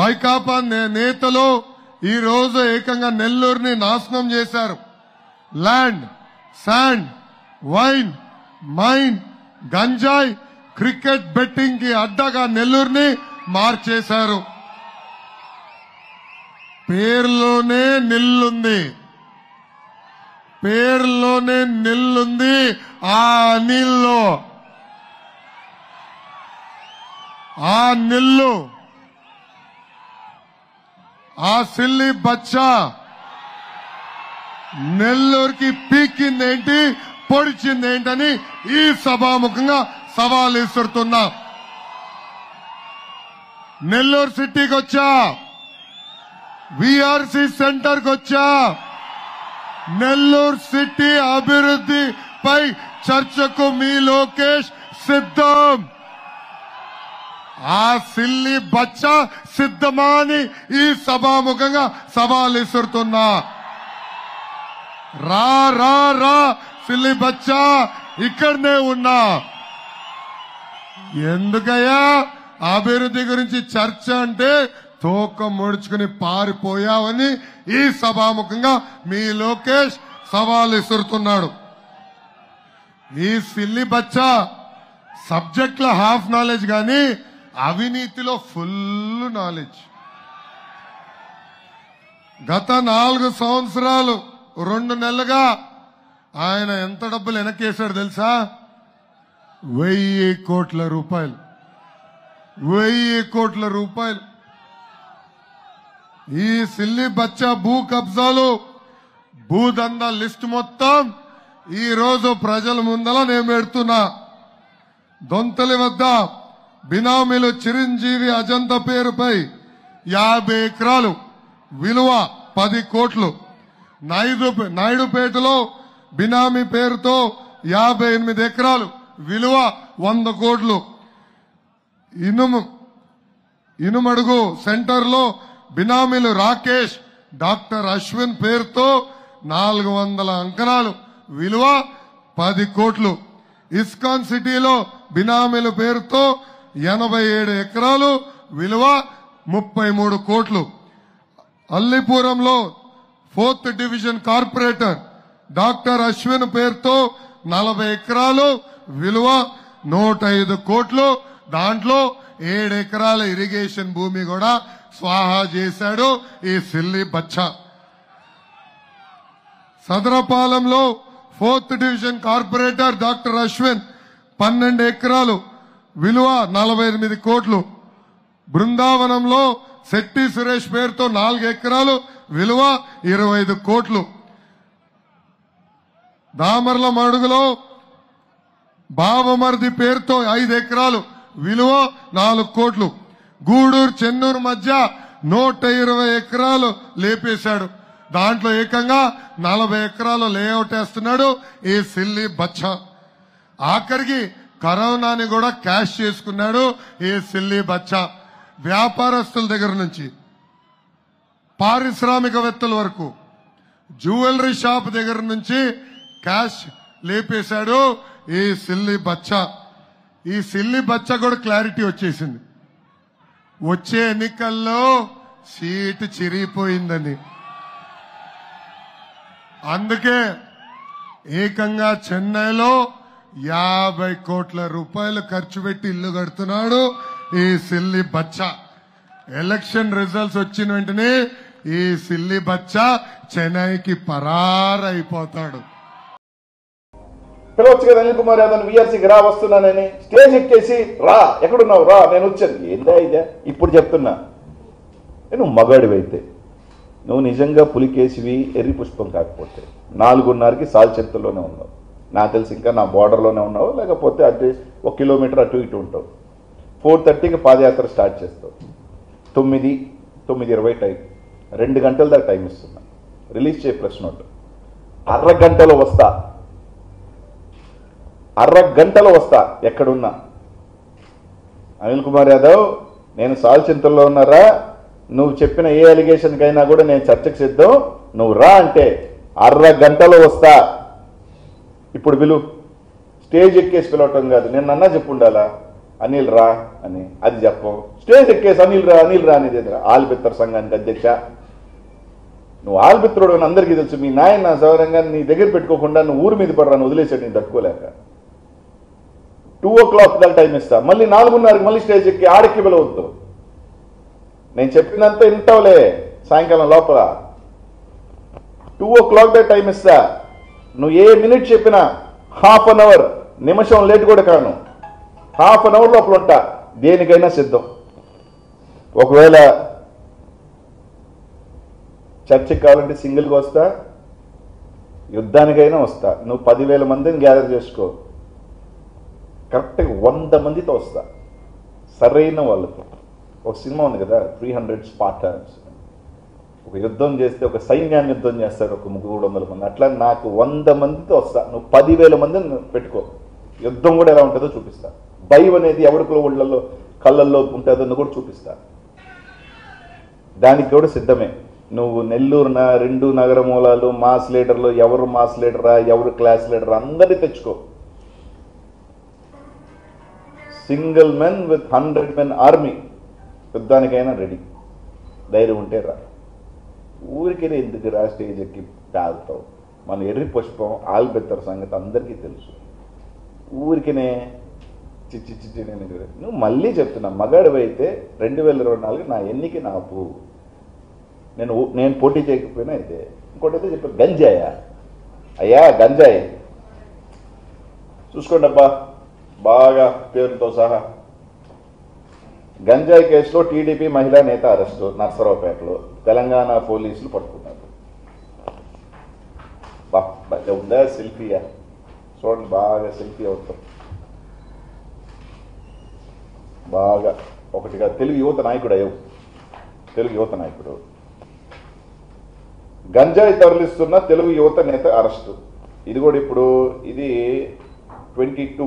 వైకాపా నే- నేతలు ఈ రోజు ఏకంగా నెల్లూరుని నాశనం చేశారు ల్యాండ్ శాండ్ వైన్ మైన్ గంజాయి క్రికెట్ బెట్టింగ్ కి అడ్డగా నెల్లూరుని మార్చేశారు పేరులోనే నిల్లుంది పేరులోనే నిల్లుంది ఆ నీళ్ళు ఆ నిల్లు ఆ సిల్లి బచ్చా నెల్లూరుకి పీకిందేంటి పొడిచిందేంటని ఈ సభాముఖంగా సవాల్ విసురుతున్నా నెల్లూరు సిటీకి వచ్చా విఆర్సి సెంటర్కి వచ్చా నెల్లూరు సిటీ అభివృద్ధిపై చర్చకు మీ లోకేష్ సిద్ధం ఆ సిల్లి బచ్చ సిద్ధమా అని ఈ సభాముఖంగా సవాల్ విసురుతున్నా రా రా రా సిల్లి బచ్చా ఇక్కడనే ఉన్నా ఎందుకయ్యా అభివృద్ధి గురించి చర్చ అంటే తోక ముడుచుకుని పారిపోయావని ఈ సభాముఖంగా మీ లోకేష్ సవాల్ విసురుతున్నాడు ఈ సిల్లి బచ్చా సబ్జెక్ట్ లో హాఫ్ నాలెడ్జ్ గాని అవినీతిలో ఫుల్ నాలెడ్జ్ గత నాలుగు సంవత్సరాలు రెండు నెలలుగా ఆయన ఎంత డబ్బులు వెనకేశాడు తెలుసా వెయ్యి కోట్ల రూపాయలు వెయ్యి కోట్ల రూపాయలు ఈ సిల్లి బచ్చా భూ కబ్జాలు భూదందా లిస్ట్ మొత్తం ఈ రోజు ప్రజల ముందల నేను పెడుతున్నా దొంతలి వద్ద బినామీలు చిరంజీవి అజంత పేరుపై యాభై ఎకరాలు విలువ పది కోట్లు నాయుడు నాయుడుపేటలో బినామీ పేరుతో యాభై ఎనిమిది ఎకరాలు విలువ వంద కోట్లు ఇనుము ఇనుమడుగు సెంటర్ లో బినామీలు రాకేష్ డాక్టర్ అశ్విన్ పేరుతో నాలుగు వందల అంకణాలు విలువ పది కోట్లు ఇస్కాన్ సిటీలో బినామీల పేరుతో ఎనభై ఏడు ఎకరాలు విలువ ముప్పై మూడు కోట్లు అల్లిపురంలో fourth division corporator doctor Ashwin పేరుతో నలభై ఎకరాలు విలువ నూట ఐదు కోట్లు దాంట్లో ఏడు ఎకరాల ఇరిగేషన్ భూమి కూడా స్వాహా చేశాడు ఈ సిల్లి బచ్చా సదరపాలెంలో fourth division corporator doctor Ashwin పన్నెండు ఎకరాలు విలువ నలభై ఎనిమిది కోట్లు బృందావనంలో శెట్టి సురేష్ పేరుతో నాలుగు ఎకరాలు విలువ ఇరవై ఐదు కోట్లు దామర్ల మడుగులో బావమర్ది పేరుతో ఐదు ఎకరాలు విలువ నాలుగు కోట్లు గూడూరు చెన్నూరు మధ్య నూట ఇరవై ఎకరాలు లేపేశాడు దాంట్లో ఏకంగా నలభై ఎకరాలు లేఅవుట్ వేస్తున్నాడు ఈ సిల్లి బచ్చా ఆఖరికి కరోనాని కూడా క్యాష్ చేసుకున్నాడు ఈ సిల్లి బచ్చా వ్యాపారస్తుల దగ్గర నుంచి పారిశ్రామికవేత్తల వరకు జ్యువెలరీ షాప్ దగ్గర నుంచి క్యాష్ లేపేశాడు ఈ సిల్లి బచ్చా ఈ సిల్లి బచ్చా కూడా క్లారిటీ వచ్చేసింది వచ్చే ఎన్నికల్లో సీటు చిరిగిపోయిందని అందుకే ఏకంగా చెన్నైలో యాభై కోట్ల రూపాయలు ఖర్చు పెట్టి ఇల్లు కడుతున్నాడు ఈ సిల్లి బచ్చా ఎలక్షన్ రిజల్ట్స్ వచ్చిన వెంటనే ఈ సిల్లి బచ్చా చెన్నైకి పరారైపోతాడు పిలవచ్చు కదా అనిల్ కుమార్ యాదవ్ విఆర్సీకి రా వస్తున్నానని స్టేజ్ ఎక్కేసి రా ఎక్కడున్నావు రా నేను వచ్చాను ఏందా ఇదే ఇప్పుడు చెప్తున్నా నువ్వు మగాడివైతే నువ్వు నిజంగా పులికేసివి ఎర్రి పుష్పం కాకపోతే నాలుగున్నరకి సాల్చెత్తలోనే ఉన్నావు నాకు తెలిసి ఇంకా నా బార్డర్లోనే ఉన్నావు లేకపోతే అటు ఒక కిలోమీటర్ అటు ఇటు ఉంటావు ఫోర్ థర్టీకి పాదయాత్ర స్టార్ట్ చేస్తావు తొమ్మిది తొమ్మిది ఇరవై టైం రెండు గంటల దాకా టైం ఇస్తున్నా రిలీజ్ చేయ ప్రెస్ నోట్ అర్ర గంటలో వస్తా అర్ర గంటలో వస్తా ఎక్కడున్నా అనిల్ కుమార్ యాదవ్ నేను సాల్చింతల్లో ఉన్నారా నువ్వు చెప్పిన ఏ అలిగేషన్కైనా కూడా నేను చర్చకు సిద్ధం నువ్వు రా అంటే అర్ర గంటలో వస్తా ఇప్పుడు పిలు స్టేజ్ ఎక్కేసి పిలవటం కాదు నేను అన్నా చెప్పుండాలా అనిల్ రా అని అది చెప్పం స్టేజ్ ఎక్కేసి అనిల్ రా అనిల్ రా అనేది ఏందిరా? ఆల్బిత్తర్ సంఘానికి అధ్యక్ష నువ్వు ఆల్బిత్రుడు అని అందరికీ తెలుసు మీ నాయన సౌరంగా నీ దగ్గర పెట్టుకోకుండా నువ్వు ఊరి మీద పడరాను వదిలేసాడు నేను తట్టుకోలేక టూ ఓ క్లాక్ దాకా టైం ఇస్తా మళ్ళీ నాలుగున్నరకి మళ్ళీ స్టేజ్ ఎక్కి ఆడెక్కి పిలవద్దు నేను చెప్పినంత వింటావులే సాయంకాలం లోపల టూ ఓ క్లాక్ దా టైం ఇస్తా నువ్వు ఏ మినిట్ చెప్పినా హాఫ్ అన్ అవర్ నిమిషం లేట్ కూడా కాను హాఫ్ అన్ అవర్ లోపల ఉంటా దేనికైనా సిద్ధం ఒకవేళ చర్చకి కావాలంటే సింగిల్గా వస్తా యుద్ధానికైనా వస్తా నువ్వు పదివేల మందిని గ్యాదర్ చేసుకో కరెక్ట్గా వంద మందితో వస్తా సరైన వాళ్ళతో ఒక సినిమా ఉంది కదా త్రీ హండ్రెడ్ స్పాటర్స్ ఒక యుద్ధం చేస్తే ఒక సైన్యాన్ని యుద్ధం చేస్తారు ఒక మూడు వందల మంది అట్లా నాకు వంద మందితో వస్తా నువ్వు పదివేల మందిని నువ్వు పెట్టుకో యుద్ధం కూడా ఎలా ఉంటుందో చూపిస్తా భయం అనేది ఎవరికో ఊళ్ళల్లో కళ్ళల్లో ఉంటుందో కూడా చూపిస్తా దానికి కూడా సిద్ధమే నువ్వు నెల్లూరున రెండు నగర మూలాలు మాస్ లీడర్లు ఎవరు మాస్ లీడరా ఎవరు క్లాస్ లీడరా అందరినీ తెచ్చుకో single men with hundred men army యుద్ధానికైనా రెడీ ధైర్యం ఉంటే రా ఊరికైనా ఎందుకు రా స్టేజ్ ఎక్కి పేలుతావు మన ఎర్రి పుష్పం ఆల్బెత్తర్ సంగతి అందరికీ తెలుసు ఊరికనే చిచ్చి చిచ్చి నేను ఇది- నువ్వు మళ్ళీ చెప్తున్నా మగాడివి అయితే రెండు వేల ఇరవై నాలుగు నా ఎన్నిక నాపు నేను ఊ- నేను పోటీ చేయకపోయినా అయితే ఇంకోటి అయితే చెప్పాను గంజాయా అయ్యా గంజాయి చూసుకోండి అబ్బా బాగా పేరుతో సహా గంజాయి కేసులో టీడీపీ మహిళా నేత అరెస్టు నర్సరావుపేటలో తెలంగాణ పోలీసులు పట్టుకున్నారు బా భలే ఉందా సెల్ఫీయా చూడండి బాగా సెల్ఫీ అవుతాం బాగా ఒకటిగా తెలుగు యువత నాయకుడు అయ్యవు తెలుగు యువత నాయకుడు గంజాయి తరలిస్తున్న తెలుగు యువత నేత అరెస్టు ఇది కూడా ఇప్పుడు ఇది ట్వంటీ టూ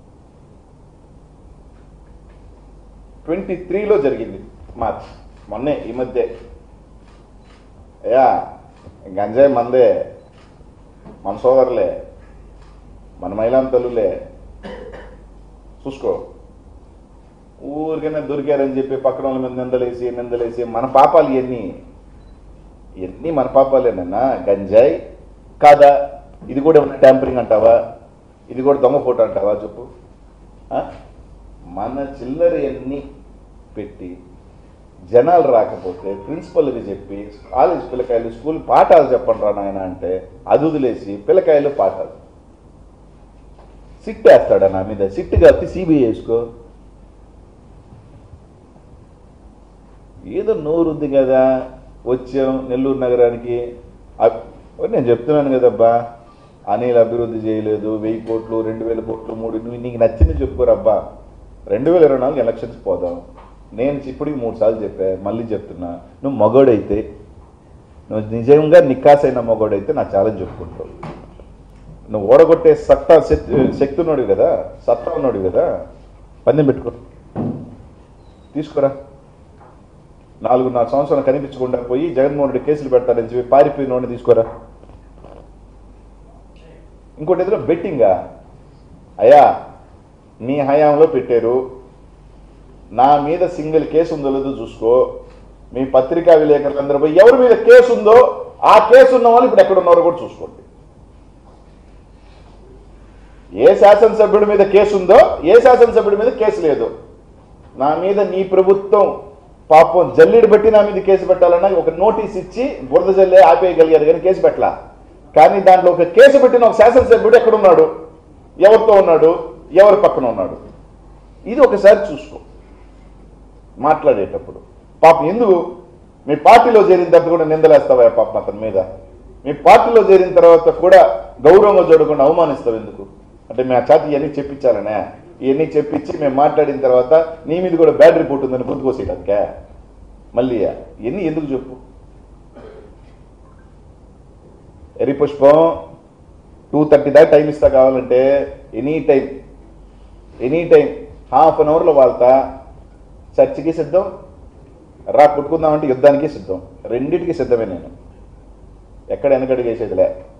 ట్వంటీ త్రీలో జరిగింది మార్చ్ మొన్నే ఈ మధ్య అయ్యా గంజాయి మందే మన సోదరులే మన మహిళాం తల్లులే చూసుకో ఊరికైనా దొరికారని చెప్పి పక్కన వాళ్ళ మీద నిందలేసి నిందలేసి మన పాపాలు ఇవన్నీ ఇవన్నీ మన పాపాలేనన్నా గంజాయి కాదా ఇది కూడా ఏమన్నా ట్యాంపరింగ్ అంటావా ఇది కూడా దొంగ ఫోటో అంటావా చెప్పు ఆ? మన చిల్లర ఎన్ని పెట్టి జనాలు రాకపోతే ప్రిన్సిపల్కి చెప్పి కాలేజ్ పిల్లకాయలు స్కూల్ పాఠాలు చెప్పండి రా నాయన అంటే అది వదిలేసి పిల్లకాయలు పాఠాలు సిట్ వేస్తాడా నా మీద సిట్ కాబట్టి సిబిఐ వేసుకో ఏదో నోరుంది కదా వచ్చాం నెల్లూరు నగరానికి అబ్- నేను చెప్తున్నాను కదబ్బా అనిల్ అభివృద్ధి చేయలేదు వెయ్యి కోట్లు రెండు వేల కోట్లు మూడు నువ్వు నీకు నచ్చింది చెప్పుకోరబ్బా రెండు వేల ఇరవై నాలుగు ఎలక్షన్స్ పోదాం నేను ఇప్పటికి మూడు సార్లు చెప్పా మళ్ళీ చెప్తున్నా నువ్వు మగోడైతే నువ్వు నిజంగా నిక్కాసైన మగోడైతే నా ఛాలెంజ్ చెప్పుకుంటావు నువ్వు ఓడగొట్టే సత్తా శక్తి శక్తి ఉన్నాడు కదా సత్తా ఉన్నాడు కదా పందెం పెట్టుకో తీసుకురా నాలుగున్నర సంవత్సరాలు కనిపించకుండా పోయి జగన్మోహన్ రెడ్డి కేసులు పెడతాడని చెప్పి పారిపోయినోడిని తీసుకోరా ఇంకోటి ఎదురు బెట్టింగా అయ్యా మీ హయాంలో పెట్టారు నా మీద సింగిల్ కేసు ఉందో లేదో చూసుకో మీ పత్రికా విలేకరులందరూ పోయి ఎవరి మీద కేసు ఉందో ఆ కేసు ఉన్న వాళ్ళు ఇప్పుడు ఎక్కడ ఉన్నారో కూడా చూసుకోండి ఏ శాసనసభ్యుడి మీద కేసు ఉందో ఏ శాసనసభ్యుడి మీద కేసు లేదు నా మీద నీ ప్రభుత్వం పాపం జల్లిడి బట్టి నా మీద కేసు పెట్టాలన్నా ఒక నోటీస్ ఇచ్చి బురద జల్లే ఆపేయగలిగారు కానీ కేసు పెట్టలా కానీ దాంట్లో ఒక కేసు పెట్టిన ఒక శాసనసభ్యుడు ఎక్కడున్నాడు ఎవరితో ఉన్నాడు ఎవరి పక్కన ఉన్నాడు ఇది ఒకసారి చూసుకో మాట్లాడేటప్పుడు పాపం ఎందుకు మీ పార్టీలో చేరిన తర్వాత కూడా నిందలేస్తావా పాపం అతని మీద మీ పార్టీలో చేరిన తర్వాత కూడా గౌరవంగా చూడకుండా అవమానిస్తావు ఎందుకు అంటే మా చేతి ఇవన్నీ చెప్పించాలనే ఇవన్నీ చెప్పించి మేము మాట్లాడిన తర్వాత నీ మీద కూడా బ్యాడ్ రిపోర్ట్ ఉందని గుర్తుకోసేయడానికే మళ్ళీ ఇవన్నీ ఎందుకు చెప్పు ఎరి పుష్పం టూ థర్టీ దాకా టైం ఇస్తా కావాలంటే any time any time half an అవర్లో వాళ్తా చర్చికి సిద్ధం రా కొట్టుకుందామంటే యుద్ధానికి సిద్ధం రెండింటికి సిద్ధమే నేను ఎక్కడ వెనకడుగు వేసేదిలే